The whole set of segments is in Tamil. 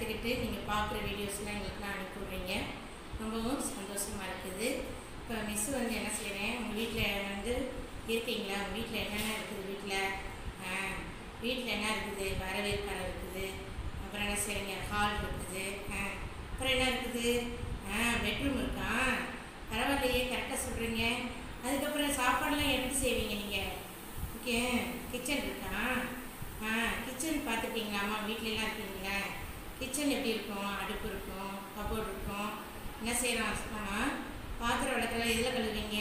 கற்றுக்கிட்டு நீங்கள் பார்க்குற வீடியோஸ்லாம் எங்களுக்குலாம் அனுப்பி விட்றீங்க ரொம்பவும் சந்தோஷமாக இருக்குது இப்போ மிஸ் வந்து என்ன செய்கிறேன் உங்கள் வீட்டில் வந்து இருக்கீங்களா உங்கள் வீட்டில் என்னென்ன இருக்குது வீட்டில் வீட்டில் என்ன இருக்குது வரவேற்பறை இருக்குது அப்புறம் என்ன செய்றீங்க ஹால் இருக்குது ஆ, அப்புறம் என்ன இருக்குது பெட்ரூம் இருக்கா பரவாயில்லையே கரெக்டாக சொல்கிறீங்க அதுக்கப்புறம் சாப்பாடுலாம் எப்படி செய்வீங்க நீங்கள் ஓகே கிச்சன் இருக்கா ஆ கிச்சன் பார்த்துருக்கீங்களா அம்மா வீட்டிலலாம் இருக்கீங்களா கிச்சன் எப்படி இருக்கும் அடுப்பு இருக்கும் கபோர்டு இருக்கும் என்ன செய்கிறோம் அம்மா பாத்திரம் விளக்கெல்லாம் எதில் கழுவீங்க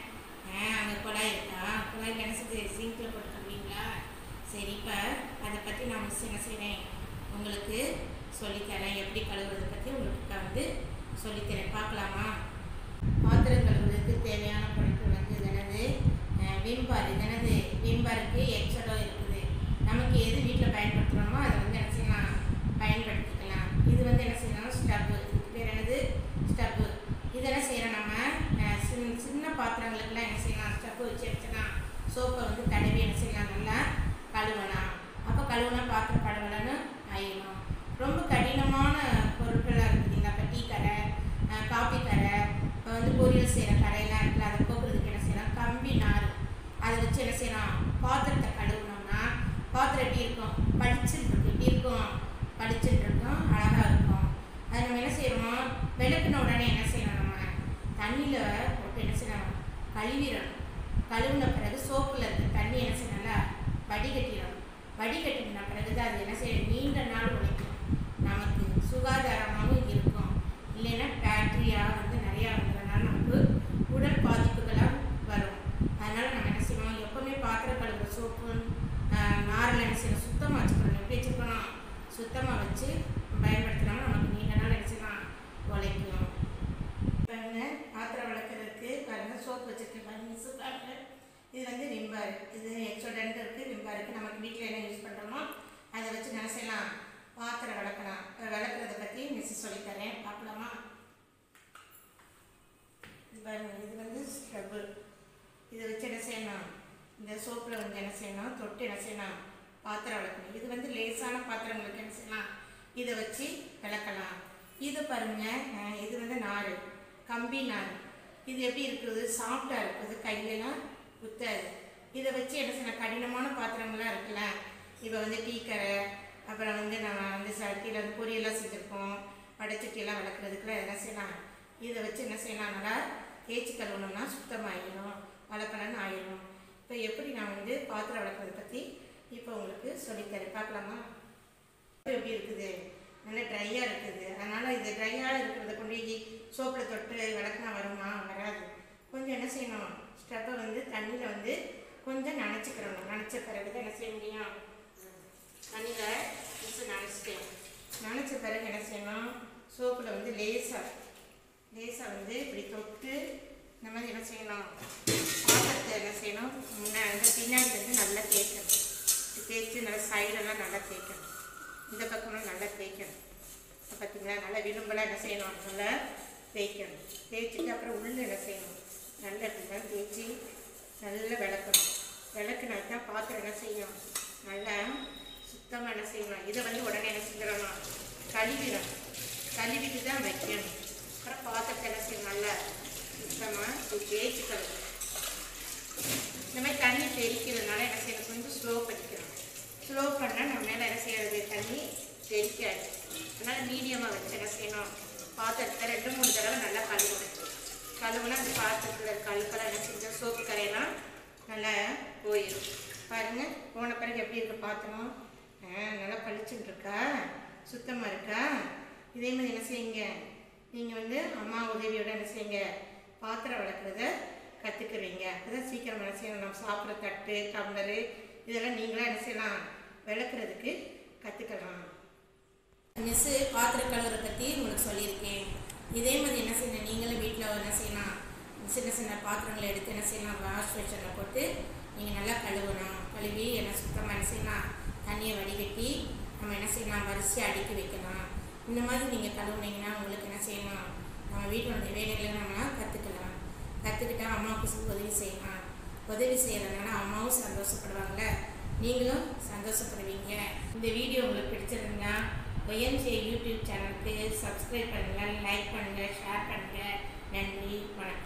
ஆ அங்கே குழாய் இருக்கா குழாயில் என்ன செய்து சிங்கில் போட்டு கழுவீங்களா சரி இப்போ அதை பற்றி நான் மிஸ் என்ன செய்கிறேன் உங்களுக்கு சொல்லித்தரேன் எப்படி கழுவுறதை பற்றி உங்களுக்கு நான் வந்து சொல்லித்தரேன் பார்க்கலாமா பாத்திரம் கழுவுறதுக்கு தேவையான பொருட்கள் வந்து இது என்னது அஹ் விம் பார் இது என்னது விம் பாருக்கு எக்ஸலோ இருக்குது நமக்கு எது வீட்டில் பயன்படுத்துகிறோமோ அதை வந்து என்ன செய்யலாம் பயன்படுத்திக்கலாம் இது வந்து என்ன செய்யணும் ஸ்டவ்வு இதுக்கு பேர் என்னது ஸ்டவ்வு இது என்ன செய்கிறோம் நம்ம அஹ் சின்ன சின்ன பாத்திரங்களுக்கெல்லாம் என்ன செய்யலாம் ஸ்டவ்வு வச்சு வச்சுக்கலாம் சோப்பை வந்து தடவி என்ன செய்யலாம் நல்லா கழுவலாம் அப்போ கழுவுனா பாத்திரம் படவலன்னு ஆயிடும் ரொம்ப கடினமான பொருட்களாக இருக்குதுங்களா இப்போ டீ கரை அஹ் காபி கரை இப்போ வந்து பொரியல் செய்கிற கரையெல்லாம் இருக்குல்ல அதை போக்குறதுக்கு என்ன செய்யலாம் கம்பி நார் அதை வச்சு என்ன செய்யலாம் பாத்திரத்தை கழுவுனோம்னா பாத்திரம் எப்படி இருக்கும் பளிச்சுன்னு இருக்கும் எப்படி இருக்கும் பளிச்சுன்னு இருக்கும் அழகாக இருக்கும் அது நம்ம என்ன செய்யறோம் விளக்குன உடனே என்ன செய்யணும் நம்ம தண்ணியில் போட்டு என்ன செய்யணும் கழுவிடணும் கழுவின பிறகு சோப்பில் இருக்க தண்ணி என்ன செய்யணும்ல வடிகட்டிடணும் வடிகட்டின பிறகு தான் அது என்ன செய்யும் நீண்ட நாள் உழைக்கும் நமக்கு சுகாதாரமாகவும் இருக்கும் இல்லைன்னா பேக்டீரியா வந்து நிறையா வந்ததுனால நமக்கு உடல் பாதிப்புகளாக வரும் அதனால் நம்ம என்ன செய்வோம் எப்போவுமே பாத்திரம் கழுவுற சோப்பு நாரில் என்ன செய்யணும் சுத்தமாக வச்சுக்கணும் எப்படி வச்சுக்கணும் சுத்தமாக வச்சு பயன்படுத்தினோம்னா நமக்கு நீண்ட நாள் என்ன செய்யலாம் உழைக்கும் பாருங்க பாத்திரம் விளக்குறதுக்கு பாருங்க சோப்பு வச்சிருக்கேன் பாருங்க மிஸ் பாருங்க இது வந்து விம்பார் இது எக்ஸோடன்ட் இருக்குது விம்பார் இருக்குது நமக்கு வீட்டில் என்ன யூஸ் பண்ணுறோமோ அதை வச்சு என்ன செய்யலாம் பாத்திரம் விளக்கலாம் இப்போ விளக்குறதை பற்றி மிஸ் சொல்லித்தரேன் பார்க்கலாமா இது பாருங்க இது வந்து ஸ்டவ்வு இதை வச்சு என்ன செய்யணும் இந்த சோப்பில் வந்து என்ன செய்யணும் தொட்டு என்ன செய்யணும் பாத்திரம் விளக்கணும் இது வந்து லேசான பாத்திரங்களுக்கு என்ன செய்யலாம் இதை வச்சு விளக்கலாம் இது பாருங்க அஹ் இது வந்து நார் கம்பி நார் இது எப்படி இருக்குது சாஃப்டாக இருக்குது கையிலலாம் குத்தாது இதை வச்சு என்ன செய்யணும் கடினமான பாத்திரங்கள்லாம் இருக்குல்ல இப்போ வந்து டீ கரை அப்புறம் வந்து நம்ம வந்து சட்டியில் வந்து பொரியெல்லாம் செஞ்சுருக்கோம் வடைச்சட்டியெல்லாம் விளக்குறதுக்குலாம் என்ன செய்யலாம் இதை வச்சு என்ன செய்யலாம் நல்லா தேய்ச்சி கழுவுனோம்னா சுத்தமாகிடும் வளர்க்கலன்னு ஆயிடும் இப்போ எப்படி நான் வந்து பாத்திரம் விளக்குறதை பற்றி இப்போ உங்களுக்கு சொல்லித்தரேன் பார்க்கலாமா எப்படி இருக்குது நல்லா ட்ரையாக இருக்குது அதனால் இது ட்ரையாக இருக்கிறத கொண்டு போய் சோப்பில் தொட்டு விளக்குனா வருமா வராது கொஞ்சம் என்ன செய்யணும் ஸ்டவ்வை வந்து தண்ணியில் வந்து கொஞ்சம் நனைச்சிக்கிறணும் நனைச்ச பிறகு தான் என்ன செய்ய முடியும் தண்ணியில் மிஸ் நனைச்சிட்டேன் நனைச்ச பிறகு என்ன செய்யணும் சோப்பில் வந்து லேசாக லேசாக வந்து இப்படி தொட்டு இந்த மாதிரி என்ன செய்யணும் பாத்திரத்தை என்ன செய்யணும் முன்னாடி வந்து பின்னாடி வந்து நல்லா தேய்க்கணும் தேய்ச்சி நல்லா சைடெல்லாம் நல்லா தேய்க்கணும் இந்த பக்கமும் நல்லா தேய்க்கணும் இப்போ பார்த்தீங்களா நல்லா விரும்பலாம் என்ன செய்யணும் நல்லா தேய்க்கணும் தேய்ச்சிட்டு அப்புறம் உள்ள என்ன செய்யணும் நல்லா இப்படிலாம் தேய்ச்சி நல்லா விளக்கணும் விளக்குனா தான் பாத்திரம் என்ன செய்யும் நல்லா சுத்தமாக என்ன செய்யணும் இதை வந்து உடனே என்ன செஞ்சிடணும் கழுவிடணும் கழுவிட்டு தான் வைக்கணும் அப்புறம் பாத்திரத்தை என்ன செய்யணும் நல்லா சுத்தமாக தேய்ச்சி கழுவணும் இந்த மாதிரி தண்ணி தெளிக்கிறதுனால என்ன செய்யணும் கொஞ்சம் ஸ்லோ பண்ணிக்கணும் ஸ்லோ பண்ணால் நம்ம மேலே என்ன செய்யறது தண்ணி தெளிக்காது அதனால் மீடியமாக வச்சு என்ன செய்யணும் பாத்திரத்தை ரெண்டு மூணு தடவை நல்லா கழுவணும் கழுவுனா அந்த பாத்திரத்தில் இருக்க அழுக்கெல்லாம் என்ன செஞ்சோம் சோப்பு கரையெல்லாம் நல்லா போயிடும் பாருங்கள் போன பிறகு எப்படி இருக்கு பாத்திரம் ஆ நல்லா பளிச்சுன்னு இருக்கா சுத்தமாக இருக்கா இதே மாதிரி என்ன செய்யுங்க நீங்கள் வந்து அம்மா உதவியோட என்ன செய்யுங்க பாத்திரம் விளக்குறத கற்றுக்குறீங்க அப்பதான் சீக்கிரம் என்ன செய்யணும் நம்ம சாப்பிட்ற தட்டு டம்ளரு இதெல்லாம் நீங்களாம் என்ன செய்யலாம் விளக்குறதுக்கு கற்றுக்கலாம் மிஸ்ஸு பாத்திரம் கழுவுற பற்றி உங்களுக்கு சொல்லியிருக்கேன் இதே மாதிரி என்ன செய்யணும் நீங்களும் வீட்டில் என்ன செய்யலாம் சின்ன சின்ன பாத்திரங்களை எடுத்து என்ன செய்யலாம் வாஷ் பேஷனில் போட்டு நீங்கள் நல்லா கழுவணும் கழுவி என்ன சுத்தமாக என்ன செய்யலாம் தண்ணியை வடிகட்டி நம்ம என்ன செய்யலாம் வரிசையாக அடுக்கி வைக்கலாம் இந்த மாதிரி நீங்கள் கழுவுனீங்கன்னா உங்களுக்கு என்ன செய்யணும் நம்ம வீட்டினுடைய வேலைகளை நம்ம கற்றுக்கலாம் கற்றுக்கிட்டா அம்மாவுக்கு உதவி செய்யலாம் உதவி செய்கிறதுனால அம்மாவும் சந்தோஷப்படுவாங்கள்ல நீங்களும் சந்தோஷப்படுவீங்க இந்த வீடியோ உங்களுக்கு பிடிச்சிருந்தா ஒய்எம்சிஏ யூடியூப் சேனலுக்கு சப்ஸ்கிரைப் பண்ணுங்கள் லைக் பண்ணுங்கள் ஷேர் பண்ணுங்கள் நன்றி வணக்கம்